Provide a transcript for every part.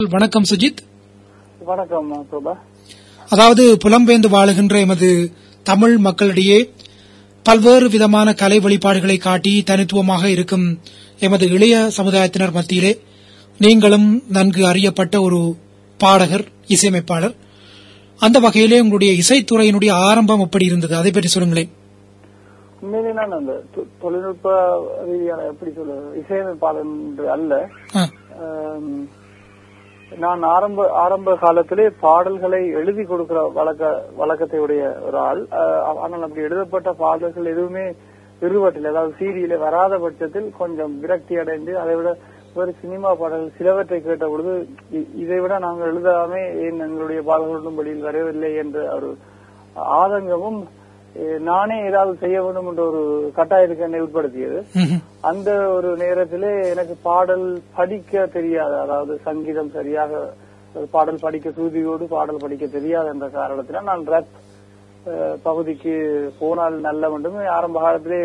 வணக்கம் சுஜித் வணக்கம் பிரபா அதாவது புலம்பெயர்ந்து வாழுகின்ற எமது தமிழ் மக்களிடையே பல்வேறு விதமான கலை வழிபாடுகளை காட்டி தனித்துவமாக இருக்கும் எமது இளைய சமுதாயத்தினர் மத்தியிலே நீங்களும் நன்கு அறியப்பட்ட ஒரு பாடகர் இசையமைப்பாளர் அந்த வகையிலே உங்களுடைய இசைத்துறையினுடைய ஆரம்பம் எப்படி இருந்தது அதை பற்றி சொல்லுங்களேன் உண்மையிலே நான் அந்த தொ- தொழில்நுட்ப ரீதியான எப்படி சொல்ல இசையமைப்பாளர் என்று அல்ல ஆ, ஆம், நான் ஆரம்ப ஆரம்ப காலத்திலே பாடல்களை எழுதி கொடுக்கிற வழக்க வழக்கத்தை உடைய ஒரு ஆள் ஆஹ், ஆனால் அப்படி எழுதப்பட்ட பாடல்கள் எதுவுமே இருவட்டில் அதாவது சீரியல வராத பட்சத்தில் கொஞ்சம் விரக்தி அடைந்து அதை விட வேறு சினிமா பாடல்கள் சிலவற்றை கேட்ட பொழுது இ- இதை விட நாங்கள் எழுதாமே ஏன் எங்களுடைய பாடல்களும் வெளியில் வரவில்லை என்ற ஒரு ஆதங்கமும் eh, நானே ஏதாவது செய்ய வேண்டும் என்ற ஒரு கட்டாயத்துக்கு என்னை உட்படுத்தியது ம்ஹும். அந்த ஒரு நேரத்திலே எனக்கு பாடல் படிக்க தெரியாது அதாவது சங்கீதம் சரியாக ஒரு பாடல் படிக்க சூதியோடு பாடல் படிக்க தெரியாது என்ற காரணத்தினால் நான் ரப் அஹ், பகுதிக்கு போனால் நல்ல வேண்டும் ஆரம்ப காலத்திலே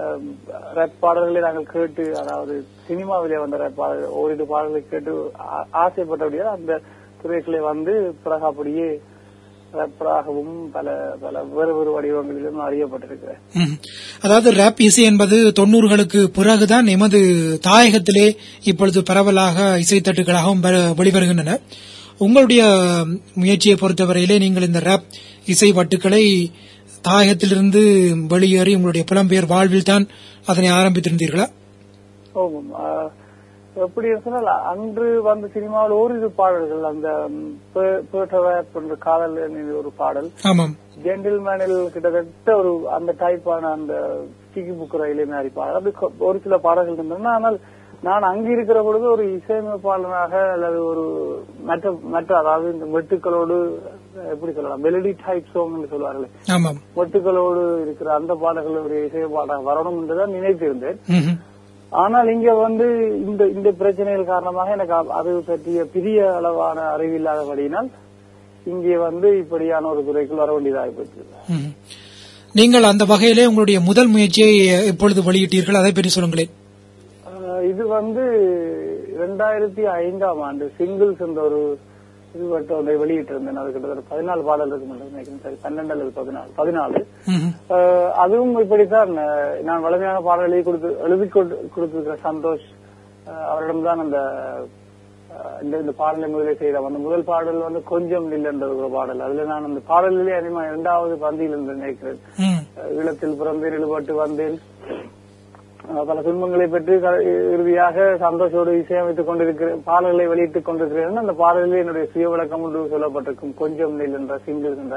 ரப் பாடல்களை நாங்கள் கேட்டு அதாவது சினிமாவிலே வந்த ரப் பாடல் ஓரிரு பாடல்களை கேட்டு ஆ- ஆசைப்பட்டபடியால் அந்த துறைகளை வந்து பிறகு அப்படியே ரப்பராகவும் பல பல வேறு வேறு வடிவங்களிலும் அறியப்பட்டிருக்கிறேன் ம்ஹும். அதாவது ரேப் இசை என்பது தொண்ணூறுகளுக்கு பிறகுதான் எமது தாயகத்திலே இப்பொழுது பரவலாக இசைத்தட்டுகளாகவும் வ- வெளிவருகின்றன உங்களுடைய முயற்சியை பொறுத்தவரையிலே நீங்கள் இந்த ரேப் இசை வட்டுக்களை தாயகத்திலிருந்து வெளியேறி உங்களுடைய புலம்பெயர் வாழ்வில் தான் அதனை ஆரம்பித்திருந்தீர்களா ஆமாம் ஆஹ், எப்படி சொன்னால் அன்று வந்த சினிமாவில் ஓரிரு பாடல்கள் அந்த பேட்டவேப் என்ற காதல் என்ற ஒரு பாடல் ஆமாம் ஜென்டில்மேனில் கிட்டத்தட்ட ஒரு அந்த டைப்பான அந்த சிக்கி புக் ரயிலே மாதிரி பாடல் அப்படி கொ- ஒரு சில பாடல்கள் இருந்தன ஆனால் நான் அங்க இருக்கிற பொழுது ஒரு இசையமைப்பாளனாக அல்லது ஒரு மற்ற மற்ற அதாவது இந்த வெட்டுக்களோடு எப்படி சொல்லலாம் மெலடி டைப் சாங் என்று சொல்வார்களே ஆமாம் வெட்டுக்களோடு இருக்கிற அந்த பாடல்களுடைய இசையமைப்பாளர் வரணும் என்றுதான் நினைத்திருந்தேன் ம்ஹும். ஆனால் இங்க வந்து இந்த இந்த பிரச்சனைகள் காரணமாக எனக்கு அ- அது பற்றிய பெரிய அளவான அறிவில்லாதபடியினால் இங்கே வந்து இப்படியான ஒரு துறைக்குள் வர வேண்டியதாகி போச்சு ம்ஹும். நீங்கள் அந்த வகையிலே உங்களுடைய முதல் முயற்சியை எப்பொழுது வெளியிட்டீர்கள் அதை பற்றி சொல்லுங்களேன் ஆஹ் இது வந்து இரண்டாயிரத்தி ஐந்தாம் ஆண்டு சிங்கிள்ஸ் என்ற ஒரு இது மட்டும் ஒன்றை வெளியிட்டிருந்தேன் அது கிட்டத்தட்ட பதினாலு பாடல் இருக்கு மட்டும் நினைக்கிறேன் சரி பன்னெண்டு அல்லது பதினாலு பதினாலு ம்ஹும். ஆஹ் அதுவும் இப்படித்தான் ஆஹ் நான் வலிமையான பாடல்களை கொடுத்து எழுதி கொடு- கொடுத்திருக்கிற சந்தோஷ் ஆஹ் அவரிடம்தான் அந்த ஆஹ் இந்த இந்த பாடலை முதலே செய்த அந்த முதல் பாடல் வந்து கொஞ்சம் நில் ஒரு பாடல் அதுல நான் அந்த பாடலிலே அதிகமா இரண்டாவது பந்தியில் இருந்து நினைக்கிறேன் ம். ஆஹ் ஈழத்தில் பிறந்தேன் ஈடுபட்டு வந்தேன் ஆஹ் பல துன்பங்களை பெற்று க- இறுதியாக சந்தோஷோடு இசையமைத்துக் கொண்டிருக்கிறேன் பாடல்களை வெளியிட்டுக் கொண்டிருக்கிறேன் அந்த பாடலில் என்னுடைய சுய விளக்கம் ஒன்று சொல்லப்பட்டிருக்கும் கொஞ்சம் நில் என்ற சிங்கிள் என்ற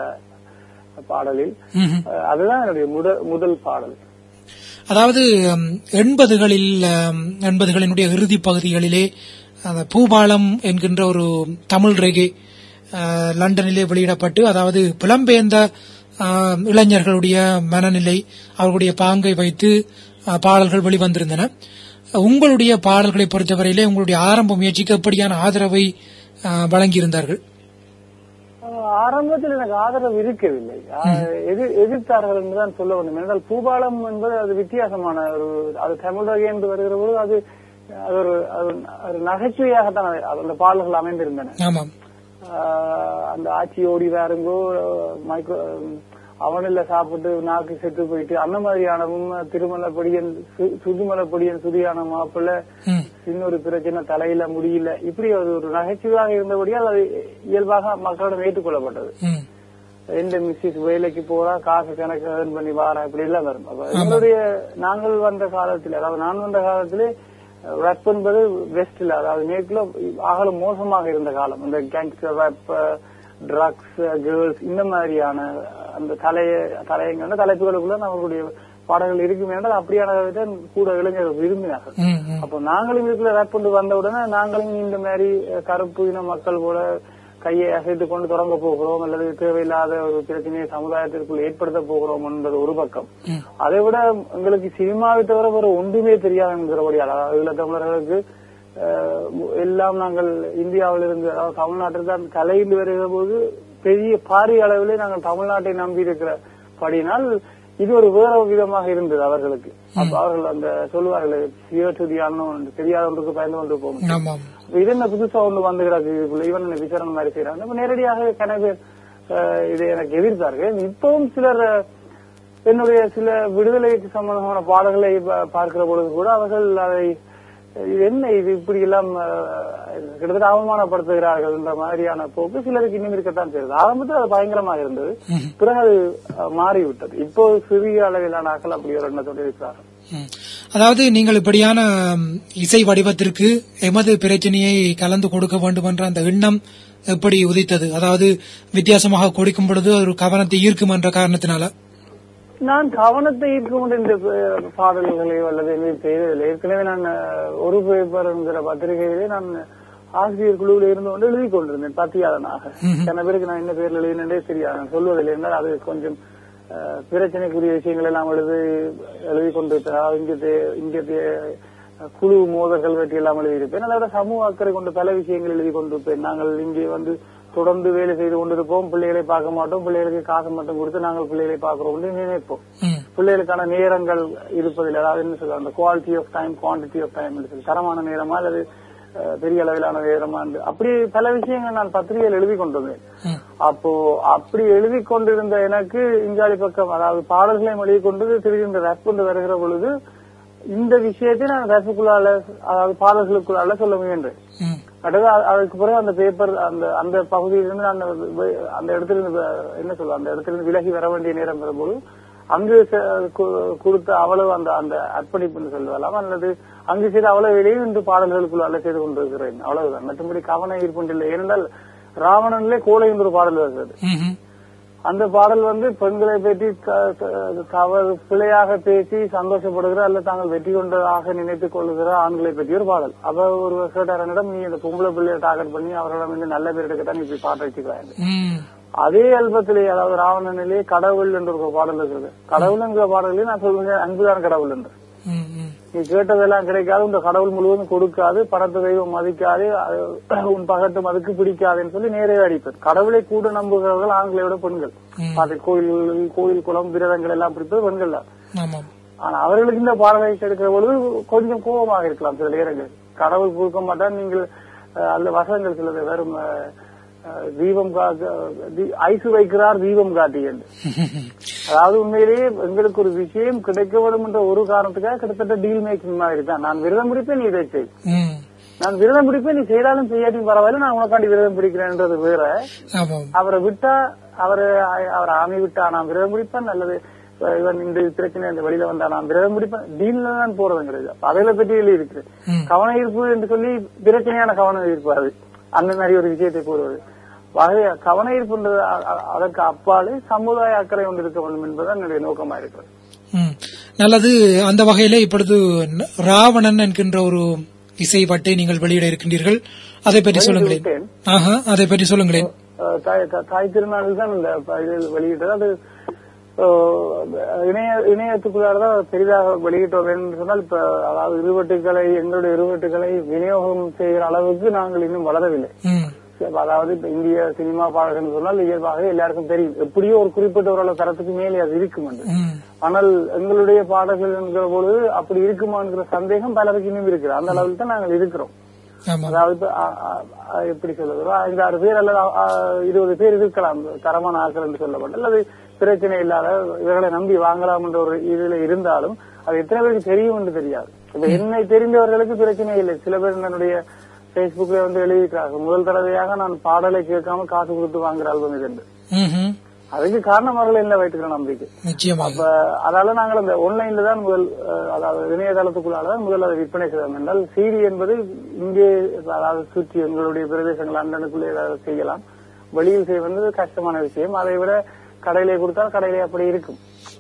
பாடலில் ம்ஹும். ஆஹ் அதுதான் என்னுடைய முத- முதல் பாடல் அதாவது ம், எண்பதுகளில் ம், எண்பதுகளினுடைய இறுதி பகுதிகளிலே அந்த பூபாலம் என்கின்ற ஒரு தமிழ் ரெகே அஹ், லண்டனிலே வெளியிடப்பட்டு அதாவது புலம்பெயர்ந்த அஹ், இளைஞர்களுடைய மனநிலை அவர்களுடைய பாங்கை வைத்து அஹ், பாடல்கள் வெளிவந்திருந்தன உங்களுடைய பாடல்களை பொறுத்தவரையிலே உங்களுடைய ஆரம்ப முயற்சிக்கு எப்படியான ஆதரவை அஹ், வழங்கியிருந்தார்கள் ஆஹ் ஆரம்பத்தில் எனக்கு ஆதரவு இருக்கவில்லை ஆஹ் எதிர்- எதிர்த்தார்கள் என்றுதான் சொல்ல வேண்டும் என்றால் பூபாலம் என்பது அது வித்தியாசமான ஒரு அது தமிழ் வகை என்று வருகிற பொழுது அது அது ஒரு அது ஒரு நகைச்சுவையாகத்தான் அது- அந்த பாடல்கள் அமைந்திருந்தன ஆமாம் ஆஹ் அந்த ஆட்சி ஓடி வேறுங்கோ மைக்ரோ அவனில் சாப்பிட்டு நாக்கு செத்து போயிட்டு அந்த மாதிரியானவும் திருமலப்படியன் சு- சுதுமலப்படியன் சுதியான மாப்பிள்ளை ம். இன்னொரு பிரச்சனை தலையில முடியல இப்படி ஒரு ஒரு நகைச்சுவையாக இருந்தபடியால் அது இயல்பாக மக்களிடம் ஏற்றுக்கொள்ளப்பட்டது ம். எந்த மிஸ்ஸஸ் வேலைக்கு போறா காசு கணக்கு earn பண்ணி வாரா இப்படி எல்லாம் வரும் அப்ப எங்களுடைய நாங்கள் வந்த காலத்தில் அதாவது நான் வந்த காலத்திலே ரப் என்பது வெஸ்ட்ல அதாவது மேற்குல ஆகல மோசமாக இருந்த காலம் இந்த கேங்ஸ்டர் ரப் ட்ரக்ஸ் கேர்ள்ஸ் இந்த மாதிரியான அந்த தலைய தலையங்க தலைப்புகளுக்குள்ள நம்மளுடைய பாடல்கள் இருக்குமே என்றால் அப்படியானதை தான் கூட இளைஞர்கள் விரும்பினார்கள் ம். ம். அப்போ நாங்களும் இதுக்குள்ள ரேப் கொண்டு வந்த உடனே நாங்களும் இந்த மாதிரி அஹ், கருப்பு இன மக்கள் போல கையை அசைத்து கொண்டு தொடங்க போகிறோம் அல்லது தேவையில்லாத ஒரு பிரச்சனையை சமுதாயத்திற்குள் ஏற்படுத்த போகிறோம் என்பது ஒரு பக்கம் ம். அதை விட எங்களுக்கு சினிமாவை தவிர வேற ஒன்றுமே தெரியாது என்கிறபடியால் அதாவது ஈழத் தமிழர்களுக்கு அஹ், எல்லாம் நாங்கள் இந்தியாவிலிருந்து அதாவது தமிழ்நாட்டில் தான் கலையில் வருகிற போது பெரிய பாரிய அளவிலே நாங்கள் தமிழ்நாட்டை நம்பி இருக்கிற படியினால் இது ஒரு வேற விதமாக இருந்தது அவர்களுக்கு அப்ப அவர்கள் அந்த சொல்லுவார்கள் ஃபியர் டு தி அன்னோன் தெரியாத ஒன்றுக்கு பயந்து கொண்டு போகும் ஆமாம் இது என்ன புதுசா ஒன்று வந்து கிடக்கு இதுக்குள்ள இவன் என்ன விசாரணை மாதிரி செய்யறாங்க இப்ப நேரடியாக கன பேர் அஹ், இதை எனக்கு எதிர்த்தார்கள் இப்பவும் சிலர் அஹ், என்னுடைய சில விடுதலைக்கு சம்பந்தமான பாடல்களை ப- பார்க்கிற பொழுது கூட அவர்கள் அதை இது என்ன இது இப்படி எல்லாம் அஹ், கிட்டத்தட்ட அவமானப்படுத்துகிறார்கள் என்ற மாதிரியான போக்கு சிலருக்கு இன்னும் இருக்கத்தான் செய்யுது ஆரம்பத்தில் அது பயங்கரமாக இருந்தது பிறகு அது அஹ், மாறிவிட்டது இப்போ சிறிய அளவிலான ஆக்கள் அப்படி ஒரு எண்ணத்தோடு இருக்கிறார்கள் ம். அதாவது நீங்கள் இப்படியான ம், இசை வடிவத்திற்கு எமது பிரச்சனையை கலந்து கொடுக்க வேண்டும் என்ற அந்த எண்ணம் எப்படி உதித்தது அதாவது வித்தியாசமாக கொடுக்கும் பொழுது ஒரு கவனத்தை ஈர்க்கும் என்ற காரணத்தினால நான் கவனத்தை ஈர்க்கும் இந்த ப- பாடல்களையோ அல்லது எதுவும் செய்ததில்லை ஏற்கனவே நான் அஹ், ஒரு பேப்பர் என்கிற பத்திரிகையிலே நான் ஆசிரியர் குழுவில் இருந்து கொண்டு எழுதி கொண்டிருந்தேன் பத்தியாளனாக சில பேருக்கு நான் என்ன பேர்ல எழுதினே தெரியாது நான் சொல்வதில்லை என்றால் அது கொஞ்சம் அஹ், பிரச்சனைக்குரிய விஷயங்கள் எல்லாம் எழுதி எழுதி கொண்டு அதாவது இங்க தே- இங்க தே- குழு மோதல்கள் பற்றி எல்லாம் எழுதியிருப்பேன் அதோட சமூக அக்கறை கொண்டு பல விஷயங்கள் எழுதி கொண்டிருப்பேன் நாங்கள் இங்கே வந்து தொடர்ந்து வேலை செய்து கொண்டிருப்போம் பிள்ளைகளை பார்க்க மாட்டோம் பிள்ளைகளுக்கு காசு மட்டும் கொடுத்து நாங்கள் பிள்ளைகளை பார்க்கிறோம் என்று நினைப்போம் ம். பிள்ளைகளுக்கான நேரங்கள் இருப்பதில் அதாவது என்ன சொல்ல அந்த quality of time quantity of time சொல்லி தரமான நேரமா அல்லது அஹ், பெரிய அளவிலான நேரமா என்று அப்படி பல விஷயங்கள் நான் பத்திரிகையில் எழுதி கொண்டிருந்தேன் ம். அப்போ அப்படி எழுதி கொண்டிருந்த எனக்கு இஞ்சாலி பக்கம் அதாவது பாடல்களையும் எழுதி கொண்டு திடீர்னு ரப் கொண்டு வருகிற பொழுது இந்த விஷயத்தை நான் ரப்புக்குள்ளால அதாவது பாடல்களுக்குள்ளால சொல்ல முயன்றேன் ம். அடுத்து அ- அதுக்கு பிறகு அந்த பேப்பர் அந்த அந்த பகுதியிலிருந்து நான் வெ- அந்த இடத்துல இருந்து வெ- என்ன சொல்ல அந்த இடத்துல இருந்து விலகி வர வேண்டிய நேரம் வரும்போது அங்கு செ- கு- கொடுத்த அவ்வளவு அந்த அந்த அர்ப்பணிப்புன்னு சொல்லலாம் அல்லது அங்கு செய்த அவ்வளவு வேலையும் இன்று பாடல்களுக்குள்ள செய்து கொண்டிருக்கிறேன் அவ்வளவுதான் மற்றபடி கவன ஈர்ப்புண்டில்லை ஏனென்றால் ராவணனிலே கோலை என்று ஒரு பாடல் வருகிறது ம்ஹும். அந்த பாடல் வந்து பெண்களை பற்றி க- க- தவறு பிழையாக பேசி சந்தோஷப்படுகிற அல்ல தாங்கள் வெற்றி கொண்டதாக நினைத்துக் கொள்ளுகிற ஆண்களை பற்றி ஒரு பாடல் அப்ப ஒரு கேட்டாரனிடம் நீ இந்த பொம்பளை பிள்ளையை டார்கெட் பண்ணி அவர்களிடம் வந்து நல்ல பேர் எடுக்கத்தான் நீ இப்படி பாட்டு வச்சுக்கிறாங்க ம். அதே அல்பத்திலே அதாவது ராவணனிலே கடவுள் என்று ஒரு பாடல் இருக்குது கடவுள் என்கிற பாடலிலே நான் சொல்லுவேன் அன்புதான் கடவுள் என்று ம். ம். நீ கேட்டதெல்லாம் கிடைக்காது இந்த கடவுள் முழுவதும் கொடுக்காது பணத்தை தெய்வம் மதிக்காது அது உன் பகட்டும் அதுக்கு பிடிக்காதுன்னு சொல்லி நேரே அடிப்பது கடவுளை கூட நம்புகிறவர்கள் ஆண்களை விட பெண்கள் ம். அது கோயில் கோயில் குளம் விரதங்கள் எல்லாம் பிடிப்பது பெண்கள் தான் ஆமாம் ஆனா அவர்களுக்கு இந்த பாடலை எடுக்கிற பொழுது கொஞ்சம் கோபமாக இருக்கலாம் சில நேரங்கள் கடவுள் கொடுக்க மாட்டான் நீங்கள் அஹ், அல்ல வசனங்கள் சிலது வெறும் அஹ், அஹ், தீபம் காக்க தீ- ஐசு வைக்கிறார் தீபம் காட்டி என்று அதாவது உண்மையிலேயே எங்களுக்கு ஒரு விஷயம் கிடைக்க வேண்டும் என்ற ஒரு காரணத்துக்காக கிட்டத்தட்ட டீல் மேக்கிங் மாதிரி தான் நான் விரதம் பிடிப்பேன் நீ இதை செய் ம். நான் விரதம் பிடிப்பேன் நீ செய்தாலும் செய்யாட்டியும் பரவாயில்ல நான் உனக்காண்டி விரதம் பிடிக்கிறேன்றது வேற ஆமாம் அவரை விட்டா அவரை அவர் ஆமி விட்டா நான் விரதம் பிடிப்பேன் அல்லது இவன் இந்த பிரச்சனை இந்த வழியில வந்தா நான் விரதம் பிடிப்பேன் டீல்ல தான் போறதுங்கிறது அதையில பற்றி எழுதி இருக்கு ம். கவன ஈர்ப்பு என்று சொல்லி பிரச்சனையான கவன ஈர்ப்பு அது அந்த மாதிரி ஒரு விஷயத்தை கூறுவது வகை கவன ஈர்ப்புன்றது அ- அ- அதற்கு அப்பாலே சமுதாய அக்கறை ஒன்று இருக்க வேண்டும் என்பதுதான் என்னுடைய நோக்கமா இருக்கிறது ம். நல்லது அந்த வகையிலே இப்பொழுது ந- ராவணன் என்கின்ற ஒரு இசை பட்டை நீங்கள் வெளியிட இருக்கின்றீர்கள் அதை பற்றி சொல்லுங்களேன் விட்டேன். ஆஹா அதை பற்றி சொல்லுங்களேன் அஹ் தாய் தா- தாய் திருநாளில் தான் இந்த ப- இது வெளியிட்டது அது அஹ், இணைய இணையத்துக்குள்ளார தான் பெரிதாக வெளியிட்டோம் என்று சொன்னால் இப்ப அதாவது இருவட்டுகளை எங்களுடைய இருவட்டுகளை விநியோகம் செய்கிற அளவுக்கு நாங்கள் இன்னும் வளரவில்லை ம். அதாவது இப்ப இந்திய சினிமா பாடகர்கள் சொன்னால் இயல்பாக எல்லாருக்கும் தெரியும் எப்படியோ ஒரு குறிப்பிட்ட ஒரு தரத்துக்கு மேலே அது இருக்கும் என்று ம். ஆனால் எங்களுடைய பாடல்கள் என்கிற பொழுது அப்படி இருக்குமாங்கிற சந்தேகம் பலருக்கு இன்னும் இருக்குது அந்த அளவில் தான் நாங்கள் இருக்கிறோம் ஆமாம் அதாவது இப்ப, அ, அ, அ, எப்படி சொல்றது ஒரு ஐந்து ஆறு பேர் அல்லது அ, இருபது பேர் இருக்கலாம் தரமான ஆட்கள் என்று சொல்லப்பட்ட அல்லது பிரச்சனை இல்லாத இவர்களை நம்பி வாங்கலாம் என்ற ஒரு இதுல இருந்தாலும் அது எத்தனை பேருக்கு தெரியும் என்று தெரியாது இப்ப என்னை தெரிந்தவர்களுக்கு பிரச்சனை இல்லை சில பேர் என்னுடைய பேஸ்புக்ல வந்து எழுதியிருக்கிறார்கள் முதல் தடவையாக நான் பாடலை கேட்காம காசு கொடுத்து வாங்குற ஆல்பம் இது என்று. ம்ஹும். அதுக்கு காரணம் அவர்கள் என்ன வைத்துக்கிற நம்பிக்கை நிச்சயமாக அப்ப அதால நாங்கள் அந்த ஆன்லைன்ல தான் முதல் அஹ், அதாவது இணையதளத்துக்குள்ளால தான் முதல் அதை விற்பனை செய்தோம் என்றால் சீடி என்பது இங்கே அதாவது சுற்றி எங்களுடைய பிரதேசங்கள் லண்டனுக்குள்ளே ஏதாவது செய்யலாம் வெளியில் செய்வது கஷ்டமான விஷயம் அதை விட கடையிலே கொடுத்தால் கடையிலே அப்படி இருக்கும்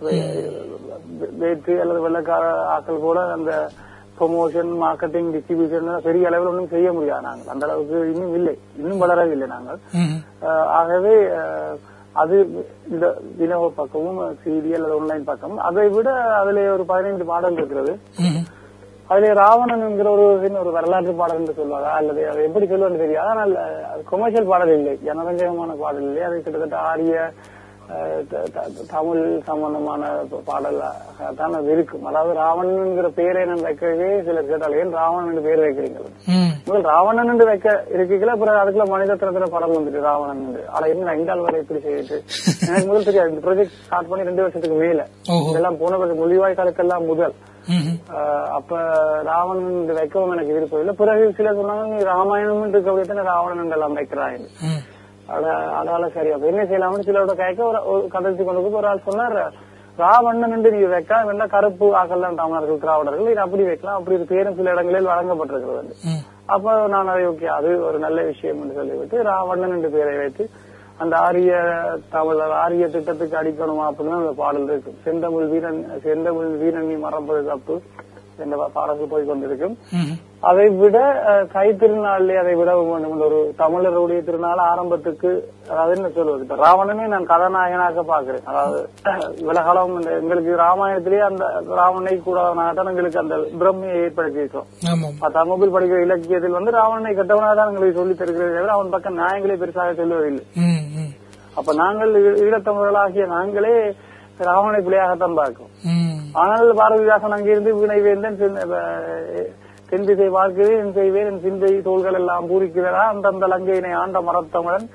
வே- வேற்று அல்லது வெள்ளக்கார ஆக்கள் கூட அந்த ப்ரொமோஷன் மார்க்கெட்டிங் டிஸ்ட்ரிபியூஷன் பெரிய அளவில் ஒன்றும் செய்ய முடியாது நாங்கள் அந்த அளவுக்கு இன்னும் இல்லை இன்னும் வளரவில்லை நாங்கள் ம்ஹும். அஹ் ஆகவே அஹ், அது இந்த வினோக பக்கமும் சிடி அல்லது ஆன்லைன் பக்கம் அதை விட அதுல ஒரு பதினைந்து பாடல் இருக்கிறது ம்ஹும். அதுல ராவணன் என்கிற ஒரு ஒரு வரலாற்று பாடல் என்று சொல்வாங்க அல்லது அதை எப்படி சொல்லுவான்னு தெரியாது ஆனால் கொமர்ஷியல் பாடல் இல்லை ஜனரஞ்சகமான பாடல் இல்லை அது கிட்டத்தட்ட ஆரிய அஹ், த- த- தமிழ் சம்பந்தமான பாடலாக தான் அது இருக்கும் அதாவது ராவணன்ங்கிற பேரை நான் வைக்கவே சிலர் கேட்டால் ஏன் ராவணன் என்று பேர் வைக்கிறீங்க ம் முதல் ராவணன் என்று வைக்க இருக்கீங்களா அப்புறம் அதுக்குள்ள மனித திறத்துல படம் வந்துட்டு ராவணன் என்று ஆனா என்ன இந்த ஆள் வரை இப்படி செய்யிட்டு எனக்கு முதல் தெரியாது இந்த ப்ராஜெக்ட் ஸ்டார்ட் பண்ணி ரெண்டு வருஷத்துக்கு மேல ஓஹோ இதெல்லாம் போன வருஷம் மொழிவாய்க்காலுக்கெல்லாம் முதல் ம் ஆஹ் அப்ப ராவணன் என்று வைக்கவும் எனக்கு விருப்பம் இல்லை பிறகு சிலர் சொன்னாங்க நீ ராமாயணம் இருக்கக்கூடிய ராவணன் என்று எல்லாம் வைக்கிறாங்க ம் அட- அதால சரி அப்ப என்ன செய்யலாம்னு சிலரோட கேட்க ஒரு ஒரு கதைச்சு கொண்டு போய் ஒரு ஆள் சொன்னார் ராவணன் என்று நீங்க வைக்க வேண்டாம் கருப்பு ஆகலாம் தமிழர்கள் திராவிடர்கள் இது அப்படி வைக்கலாம் அப்படி ஒரு பேரும் சில இடங்களில் வழங்கப்பட்டிருக்கிறது ம் அப்ப நான் அதை ஓகே அது ஒரு நல்ல விஷயம் என்று சொல்லிவிட்டு ராவணன் என்று பேரை வைத்து அந்த ஆரிய தமிழர் ஆரிய திட்டத்துக்கு அடிக்கணுமா அப்படின்னு அந்த பாடல் இருக்கு செந்தமிழ் வீரன் செந்தமிழ் வீரன் நீ மறப்பது தப்பு என்ற பாடல்கள் போய் கொண்டிருக்கும் ம் அதை விட அஹ், கைத்திருநாளிலே அதை விட வேண்டும் என்ற ஒரு தமிழருடைய திருநாள் ஆரம்பத்துக்கு அதாவது என்ன சொல்வது இப்ப ராவணனே நான் கதாநாயகனாக பாக்குறேன் அதாவது விலகலம் இந்த எங்களுக்கு ராமாயணத்திலேயே அந்த ராவணனை கூடாதனாக தான் எங்களுக்கு அந்த பிரம்மையை ஏற்படுத்தியிருக்கோம் ஆமாம் தமிழ் படிக்கிற இலக்கியத்தில் வந்து ராவணனை கெட்டவனாக தான் எங்களுக்கு சொல்லி தருகிறதே தவிர அவன் பக்கம் நியாயங்களே பெருசாக சொல்லுவதில்லை ம் ம் அப்ப நாங்கள் ஈ- ஈழத்தமிழர்களாகிய நாங்களே ராவணனை பிள்ளையாகத்தான் பார்க்கும் ம் ஆனால் பாரதிதாசன் அங்கிருந்து வினை வேந்தன் தென் அஹ், தென் திசை பார்க்கிறேன் என் செய்வேன் என் சிந்தை தோள்கள் எல்லாம் பூரிக்கிறதா அந்தந்த லங்கையினை ஆண்ட மரத்தமிழன்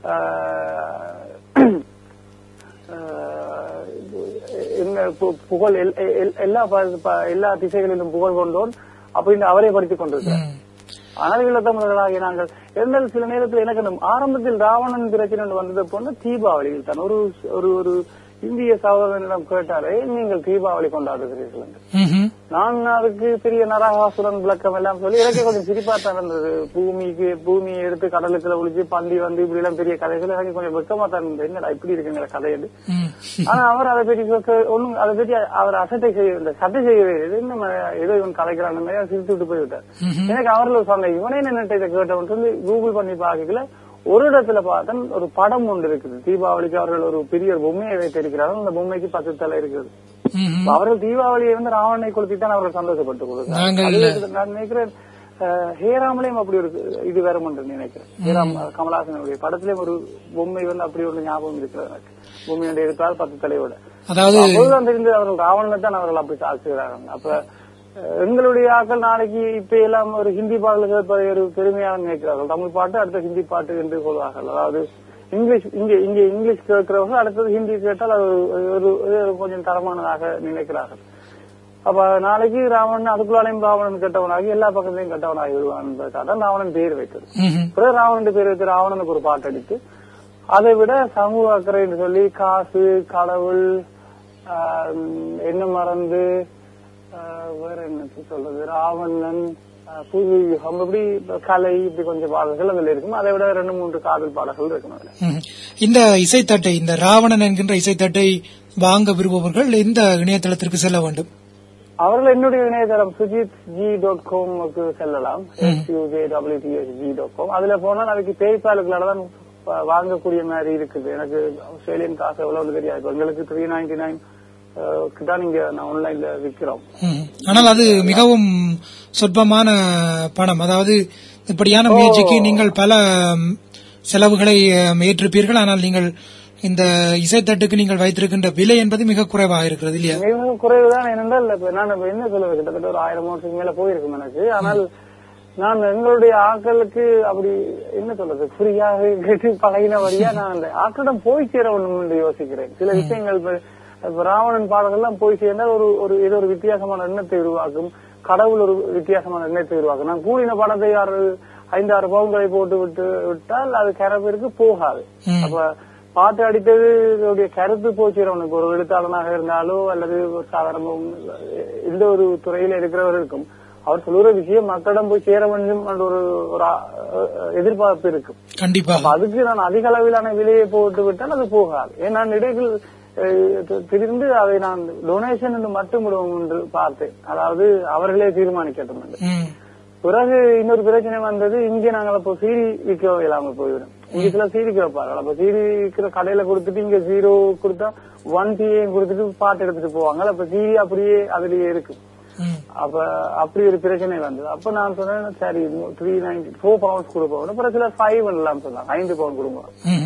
ஆஹ், ஆஹ், என்ன பு- புகழ் எல்- எல்- எல்லா ப- ப- எல்லா திசைகளிலும் புகழ் கொண்டோன் அப்படின்னு அவரே படித்துக் கொண்டிருக்கிறார் ம் ஆனால் ஈழத்தமிழர்களாகிய நாங்கள் இருந்தாலும் சில நேரத்தில் எனக்கு அந்த ஆரம்பத்தில் ராவணன் பிரச்சனை ஒன்று வந்தது போன தீபாவளியில் தான் ஒரு ஒரு ஒரு இந்திய சகோதரனிடம் கேட்டாரே நீங்கள் தீபாவளி கொண்டாடுகிறீர்கள் என்று ம்ஹும். நான் அதுக்கு பெரிய நரகாசுரன் விளக்கம் எல்லாம் சொல்லி எனக்கே கொஞ்சம் சிரிப்பா தான் இருந்தது பூமிக்கு பூமியை எடுத்து கடலுக்குள்ள ஒழிச்சு பண்டி வந்து இப்படி எல்லாம் பெரிய கதைகள் எனக்கு கொஞ்சம் வெக்கமா தான் இருந்தது என்னடா இப்படி இருக்குங்கிற கதை என்று ம். ஆனா அவர் அதை பற்றி கேட்க- ஒண்ணும் அதை பற்றி அவர் அசட்டை செய்ய இந்த சட்டை செய்யவே இல்லை. இது என்ன ஏதோ இவன் கதைக்கிறான் சிரித்து விட்டு போய்விட்டார் ம்ஹும். எனக்கு அவர்கள் ஒரு சந்தேகம் இவனே நின்னுட்டு இதை கேட்டவன் சொல்லி கூகுள் பண்ணி பார்க்கல ஒரு இடத்துல பார்த்தேன் ஒரு படம் ஒன்று இருக்குது தீபாவளிக்கு அவர்கள் ஒரு பெரிய ஒரு பொம்மையை வைத்திருக்கிறார்கள் அந்த பொம்மைக்கு பத்து தலை இருக்குது ம்ஹும். அவர்கள் தீபாவளியை வந்து ராவணனை கொளுத்தி தான் அவர்கள் சந்தோஷப்பட்டு கொடுத்தாங்க நாங்கள் அது நான் நினைக்கிறேன் அஹ், ஹேராம்லயும் அப்படி ஒரு இது வரும் என்று நினைக்கிறேன் ஹேராம் கமலாசனுடைய படத்திலேயும் ஒரு பொம்மை வந்து அப்படி ஒரு ஞாபகம் இருக்கிறது எனக்கு பொம்மையுடைய இருக்கால் பத்து தலையோட அதாவது அப்போதுதான் தெரிஞ்சது அவர்கள் ராவணனை தான் அவர்கள் அப்படி தாக்குகிறார்கள் அப்ப அஹ், எங்களுடைய ஆட்கள் நாளைக்கு இப்ப எல்லாம் ஒரு ஹிந்தி பாடல்கள் இப்ப ஒரு பெருமையாக நினைக்கிறார்கள் தமிழ் பாட்டு அடுத்த ஹிந்தி பாட்டு என்று சொல்வார்கள் அதாவது இங்கிலீஷ் இங்க இங்க இங்கிலீஷ் கேட்கிறவங்க அடுத்தது ஹிந்தி கேட்டால் அது ஒரு- ஒரு ஒரு கொஞ்சம் தரமானதாக நினைக்கிறார்கள் அப்ப நாளைக்கு ராவணன் அதுக்குள்ளாலையும் ராவணன் கெட்டவனாகி எல்லா பக்கத்திலையும் கெட்டவனாகி விடுவான் என்பதற்காக தான் ராவணன் பேர் வைத்தது ம்ஹும். பிறகு ராவணன் பேர் வைத்து ராவணனுக்கு ஒரு பாட்டு அடித்து அதை விட சமூக அக்கறை என்று சொல்லி காசு கடவுள் ஆஹ், என்ன மறந்து ஆஹ், வேற என்ன சொல்றது ராவணன் ஆஹ், புது யுகம் இப்படி கலை இப்படி கொஞ்சம் பாடல்கள் அதுல இருக்கும் அதை விட ரெண்டு மூன்று காதல் பாடல்கள் இருக்கும் அதுல ம்ஹும். இந்த இசைத்தட்டை இந்த ராவணன் என்கின்ற இசைத்தட்டை வாங்க விரும்புபவர்கள் இந்த இணையதளத்திற்கு செல்ல வேண்டும் அவர்கள் என்னுடைய இணையதளம் சுஜித் ஜி டாட் காம்க்கு செல்லலாம் ஜி டாட் காம் அதுல போனால் அதுக்கு பேய்பாலுக்குள்ள தான் வா- வாங்கக்கூடிய மாதிரி இருக்குது எனக்கு ஆஸ்திரேலியன் காசு எவ்வளவு தெரியாது இப்ப எங்களுக்கு த்ரீ நைன்டி நைன் தான் நீங்க நான் ஆன்லைன்ல விக்கிறோம் ம்ஹும். ஆனால் அது மிகவும் சொற்பமான பணம் அதாவது இப்படியான முயற்சிக்கு நீங்கள் பல ம், செலவுகளை ம், ஏற்றிருப்பீர்கள் ஆனால் நீங்கள் இந்த இசைத்தட்டுக்கு நீங்கள் வைத்திருக்கின்ற விலை என்பது மிக குறைவாக இருக்கிறது இல்லையா மிகவும் குறைவுதான் ஏனென்றால் இப்ப நான் இப்ப என்ன சொல்லுவேன் கிட்டத்தட்ட ஒரு ஆயிரம் வருஷத்துக்கு மேல போயிருக்கும் எனக்கு ஆனால் நான் எங்களுடைய ஆட்களுக்கு அப்படி என்ன சொல்றது ஃப்ரீயாக கேட்டு பழகினபடியா நான் அந்த ஆக்களிடம் போய் சேர ஒண்ணும் என்று யோசிக்கிறேன் சில விஷயங்கள் இப்ப- இப்ப ராவணன் பாடல்கள்லாம் போய் சேர்ந்தால் ஒரு ஒரு ஏதோ ஒரு வித்தியாசமான எண்ணத்தை உருவாக்கும் கடவுள் ஒரு வித்தியாசமான எண்ணத்தை உருவாக்கும் நான் கூடின பணத்தை ஆறு ஐந்தாறு பவுன்களை போட்டு விட்டு விட்டால் அது கரப்பிற்கு போகாது ம். அப்ப பாட்டு அடித்தது இதோடைய கருத்து போச்சுறவனுக்கு ஒரு எழுத்தாளனாக இருந்தாலோ அல்லது ஒரு சாதாரண எந்த ஒரு துறையில இருக்கிறவருக்கும் அவர் சொல்லுற விஷயம் மக்களிடம் போய் சேர வேண்டும் என்ற ஒரு ஒரு ஆ- எதிர்பார்ப்பு இருக்கும் கண்டிப்பாக அப்ப அதுக்கு நான் அதிக அளவிலான விலையை போட்டு விட்டால் அது போகாது ஏன் நான் இடையில் அஹ், தி- திரிந்து அதை நான் டொனேஷன் என்று மட்டும் விடுவோம் என்று பார்த்தேன் அதாவது அவர்களே தீர்மானிக்கட்டும் என்று ம். பிறகு இன்னொரு பிரச்சனை வந்தது இங்க நாங்கள் அப்போ சீரி விற்க இல்லாம போயிடும் இங்க சில சீரி வைப்பார்கள் அப்ப சீரி விற்கிற கடையில கொடுத்துட்டு இங்க ஜீரோ கொடுத்தா ஒன் பிஏ கொடுத்துட்டு பாட்டு எடுத்துட்டு போவாங்க அப்ப சீரி அப்படியே அதுலயே இருக்கு ம். அப்ப அப்படி ஒரு பிரச்சனை வந்தது அப்ப நான் சொன்னேன் சரி த்ரீ நைன்டி ஃபோர் பவுண்ட்ஸ் கொடுப்போம் அப்புறம் சில ஃபைவ் எல்லாம் சொன்னாங்க ஐந்து பவுண்ட் கொடுங்க ம்.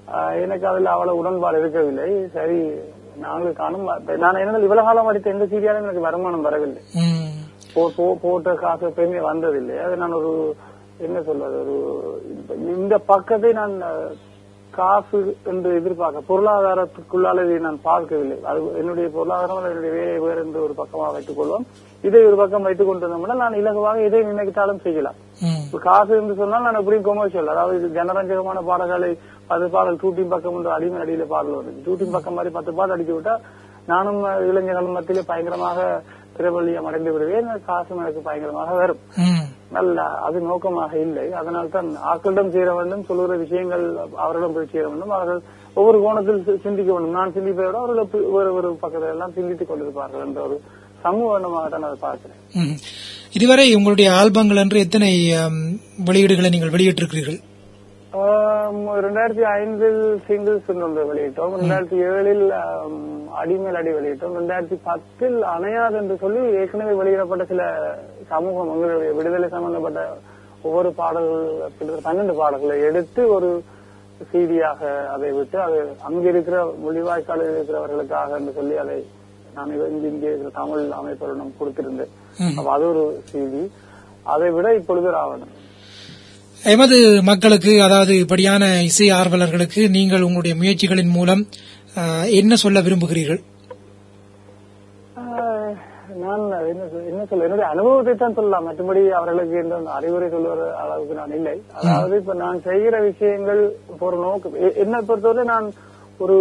ஆஹ் எனக்கு அதுல அவ்வளவு உடன்பாடு இருக்கவில்லை சரி நாங்கள் காணும் இப்ப நான் என்ன இவ்வளவு காலம் அடித்த எந்த சீரியாலும் எனக்கு வருமானம் வரவில்லை ம். போ- போ- போட்ட காசு எப்பயுமே வந்ததில்லை அது நான் ஒரு என்ன சொல்றது ஒரு இப்ப இந்த பக்கத்தை நான் அஹ், காசு என்று எதிர்பார்க்க பொருளாதாரத்துக்குள்ளால இதை நான் பார்க்கவில்லை அது என்னுடைய பொருளாதாரம் அல்லது என்னுடைய வேலை வேறு என்று ஒரு பக்கமாக வைத்துக் கொள்வோம் இதை ஒரு பக்கம் வைத்துக் கொண்டிருந்தோம்னா நான் இலகுவாக எதை நினைத்தாலும் செய்யலாம் ம். இப்ப காசு என்று சொன்னால் நான் எப்படியும் கொமர்ஷியல் அதாவது இது ஜனரஞ்சகமான பாடல்களை பத்து பாடல் டூட்டின் பக்கம் என்று அடிமை அடியில பாடல் வருது டூட்டின் பக்கம் மாதிரி பத்து பாடல் அடிச்சு விட்டா நானும் அஹ், இளைஞர்கள் மத்தியிலே பயங்கரமாக பிரபல்யம் அடைந்து விடுவேன் காசும் எனக்கு பயங்கரமாக வரும் ம். நல்ல அது நோக்கமாக இல்லை அதனால் தான் ஆக்களிடம் சேர வேண்டும் சொல்லுகிற விஷயங்கள் அவர்களிடம் போய் சேர வேண்டும் அவர்கள் ஒவ்வொரு கோணத்தில் சி- சிந்திக்க வேண்டும் நான் சிந்திப்பதை விட அவர்கள் பி- வேறு ஒரு பக்கத்தில் எல்லாம் சிந்தித்துக் கொண்டிருப்பார்கள் என்ற ஒரு சமூக எண்ணமாக தான் அதை பார்க்கிறேன் ம். இதுவரை உங்களுடைய ஆல்பங்கள் என்று எத்தனை ஆம், வெளியீடுகளை நீங்கள் வெளியிட்டிருக்கிறீர்கள் ஆம், ரெண்டாயிரத்தி ஐந்தில் சிங்கிள்ஸ் ஒன்று வெளியிட்டோம் ரெண்டாயிரத்தி ஏழில் ஆம், அடிமேல் அடி வெளியிட்டோம் ரெண்டாயிரத்தி பத்தில் அணையாது என்று சொல்லி ஏற்கனவே வெளியிடப்பட்ட சில சமூகம் எங்களுடைய விடுதலை சம்பந்தப்பட்ட ஒவ்வொரு பாடல்கள் கிட்டத்தட்ட பன்னெண்டு பாடல்களை எடுத்து ஒரு சீடியாக அதை விட்டு அது அங்க இருக்கிற மொழிவாய்க்காலில் இருக்கிறவர்களுக்காக என்று சொல்லி அதை நான் இங்க இங்கே இருக்கிற தமிழ் அமைப்பரிடம் கொடுத்திருந்தேன் ம். அப்ப அது ஒரு செய்தி அதை விட இப்பொழுது ராவணன் எமது மக்களுக்கு அதாவது இப்படியான இசை ஆர்வலர்களுக்கு நீங்கள் உங்களுடைய முயற்சிகளின் மூலம் ஆ, என்ன சொல்ல விரும்புகிறீர்கள் ஆஹ் நான் என்ன சொல்- என்ன சொல்ல என்னுடைய அனுபவத்தை தான் சொல்லலாம் மற்றபடி அவர்களுக்கு எந்த ஒரு அறிவுரை சொல்லுற அளவுக்கு நான் இல்லை அதாவது இப்ப நான் செய்கிற விஷயங்கள் இப்ப ஒரு நோக்கு எ- என்னை பொறுத்தவரை நான் ஒரு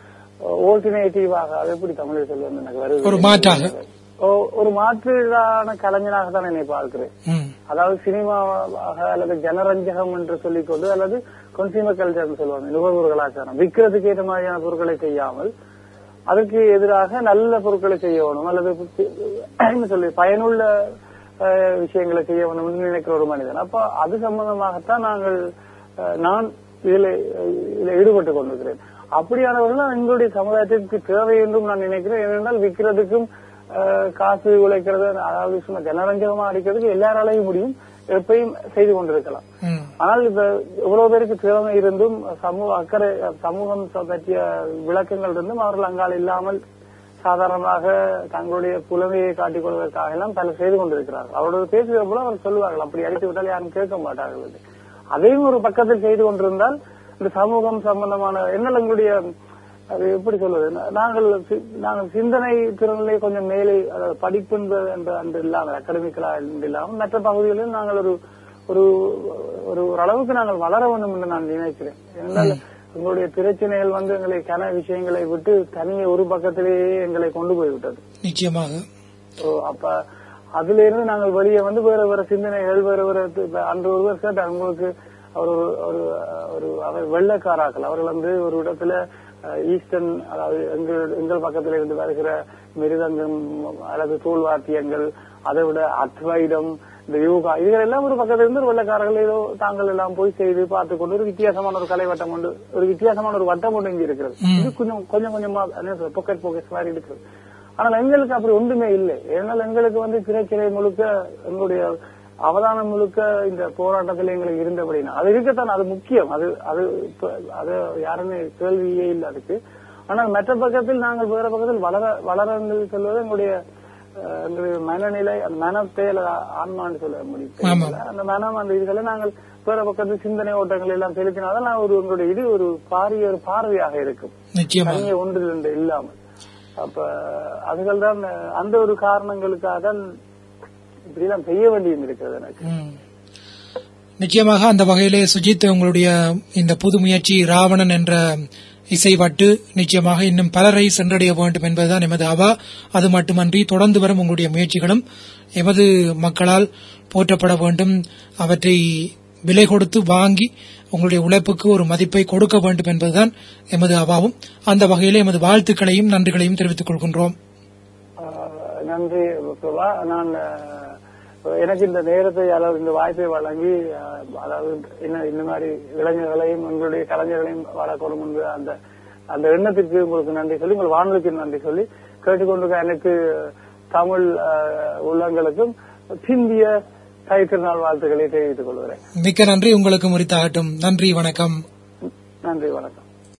ஓல்டர்னேட்டிவாக அது எப்படி தமிழில் சொல்லுவது எனக்கு வருது ஒரு மாற்றாக. ஓ- ஒரு மாற்றான கலைஞனாக தான் என்னை பார்க்கிறேன் ம். அதாவது சினிமாவாக அல்லது ஜனரஞ்சகம் என்று சொல்லிக்கொண்டு அல்லது கன்சியூமர் கல்ச்சர் சொல்லுவாங்க நுகர்வோர் கலாச்சாரம் விற்கிறதுக்கு ஏற்ற மாதிரியான பொருட்களை செய்யாமல் அதற்கு எதிராக நல்ல பொருட்களை செய்ய வேணும் அல்லது என்ன சொல்லி பயனுள்ள அஹ், விஷயங்களை செய்ய வேணும்னு நினைக்கிற ஒரு மனிதன் அப்ப அது சம்பந்தமாகத்தான் நாங்கள் அஹ், நான் இதில் இதில் ஈடுபட்டு கொண்டிருக்கிறேன் அப்படியானவர்கள் எங்களுடைய சமுதாயத்திற்கு தேவை என்றும் நான் நினைக்கிறேன் ஏனென்றால் விற்கிறதுக்கும் அஹ், காசு உழைக்கிறது அதாவது சும்மா ஜனரஞ்சகமா அடிக்கிறதுக்கு எல்லாராலையும் முடியும் எப்பயும் செய்து கொண்டிருக்கலாம் ம். ஆனால் இப்ப இவ்வளவு பேருக்கு திறமை இருந்தும் சமூக அக்கறை சமூகம் பற்றிய விளக்கங்கள் இருந்தும் அவர்கள் அங்கால் இல்லாமல் சாதாரணமாக தங்களுடைய புலமையை காட்டிக் கொள்வதற்காக எல்லாம் பல செய்து கொண்டிருக்கிறார்கள் அவரோட பேசுகிற போல அவர் சொல்லுவார்கள் அப்படி அடித்து விட்டால் யாரும் கேட்க மாட்டார்கள் என்று. அதையும் ஒரு பக்கத்தில் செய்து கொண்டிருந்தால் இந்த சமூகம் சம்பந்தமான என்ன எங்களுடைய அது எப்படி சொல்வது நா- நாங்கள் சி- நாங்கள் சிந்தனை திறனிலே கொஞ்சம் மேலே அதாவது படிப்பு என்பது என்ற அன்று இல்லாமல் அகாடமிக்கலா இல்லாமல் மற்ற பகுதிகளில் நாங்கள் ஒரு ஒரு ஒரு ஒரு அளவுக்கு நாங்கள் வளர வேண்டும் என்று நான் நினைக்கிறேன் ஏனென்றால் எங்களுடைய பிரச்சனைகள் வந்து எங்களை கன விஷயங்களை விட்டு தனியே ஒரு பக்கத்திலேயே எங்களை கொண்டு போய்விட்டது நிச்சயமாக ஓ, அப்ப அதுல இருந்து நாங்கள் வெளியே வந்து வேற வேற சிந்தனைகள் வேற வேற து- இப்ப அன்று ஒருவர் கேட்டார் உங்களுக்கு அவர் ஒரு ஒரு ஒரு அவர் வெள்ளக்காராக்கள் அவர்கள் வந்து ஒரு இடத்துல அஹ், ஈஸ்டர்ன் அதாவது எங்கள் எங்கள் பக்கத்துல இருந்து வருகிற மிருதங்கம் அல்லது தோல் வாத்தியங்கள் அதை விட அத்வைதம் இந்த யோகா இதுகள் எல்லாம் ஒரு பக்கத்துல இருந்து ஒரு வெள்ளக்காரர்கள் ஏதோ தாங்கள் எல்லாம் போய் செய்து பார்த்து கொண்டு ஒரு வித்தியாசமான ஒரு கலை வட்டம் கொண்டு ஒரு வித்தியாசமான ஒரு வட்டம் கொண்டு இங்க இருக்கிறது இது கொஞ்சம் கொஞ்சம் கொஞ்சமா பொக்கெட் பாக்கெட் மாதிரி இருக்கிறது ஆனால் எங்களுக்கு அப்படி ஒன்றுமே இல்லை ஏனால் எங்களுக்கு வந்து திரைச்சிறை முழுக்க எங்களுடைய அவதானம் முழுக்க இந்த போராட்டத்தில் எங்களுக்கு இருந்தபடினா அது இருக்கத்தான் அது முக்கியம் அது அது இப்ப- அது யாருமே கேள்வியே இல்லை அதுக்கு ஆனால் மற்ற பக்கத்தில் நாங்கள் வேற பக்கத்தில் வளர வளர சொல்வது எங்களுடைய அஹ், எங்களுடைய மனநிலை அந்த மனத்தை அல்லது ஆன்மான்னு சொல்ல முடியும் அந்த மனம் அந்த இதுகளை நாங்கள் வேற பக்கத்தில் சிந்தனை ஓட்டங்கள் எல்லாம் செலுத்தினாதான் நான் ஒரு உங்களுடைய இது ஒரு பாரிய ஒரு பார்வையாக இருக்கும் நிச்சயமாக தனியே ஒன்று ரெண்டு இல்லாமல் அப்ப அதுகள் தான் அந்த ஒரு காரணங்களுக்காக தான் இப்படிலாம் செய்ய வேண்டியும் இருக்கிறது எனக்கு ம். நிச்சயமாக அந்த வகையிலே சுஜித் உங்களுடைய இந்த புது முயற்சி ராவணன் என்ற இசைவட்டு நிச்சயமாக இன்னும் பலரை சென்றடைய வேண்டும் என்பதுதான் எமது அவா அது மட்டுமன்றி தொடர்ந்து வரும் உங்களுடைய முயற்சிகளும் எமது மக்களால் போற்றப்பட வேண்டும் அவற்றை விலை கொடுத்து வாங்கி உங்களுடைய உழைப்புக்கு ஒரு மதிப்பை கொடுக்க வேண்டும் என்பதுதான் எமது அவாவும் அந்த வகையிலே எமது வாழ்த்துக்களையும் நன்றிகளையும் தெரிவித்துக் கொள்கின்றோம் ஆஹ் நன்றி பிரபா நான் ஆஹ், எனக்கு இந்த நேரத்தை அதாவது இந்த வாய்ப்பை வழங்கி ஆஹ், அதாவது என்ன இந்த மாதிரி இளைஞர்களையும் உங்களுடைய கலைஞர்களையும் வளர்க்கணும் என்ற அந்த அந்த எண்ணத்திற்கு உங்களுக்கு நன்றி சொல்லி உங்கள் வானொலிக்கு நன்றி சொல்லி கேட்டுக்கொண்டிருக்க எனக்கு தமிழ் ஆஹ், உள்ளங்களுக்கும் பிந்திய தைத்திருநாள் வாழ்த்துக்களை தெரிவித்துக் கொள்கிறேன் மிக்க நன்றி உங்களுக்கு முறித்தாகட்டும் நன்றி வணக்கம் நன்றி வணக்கம்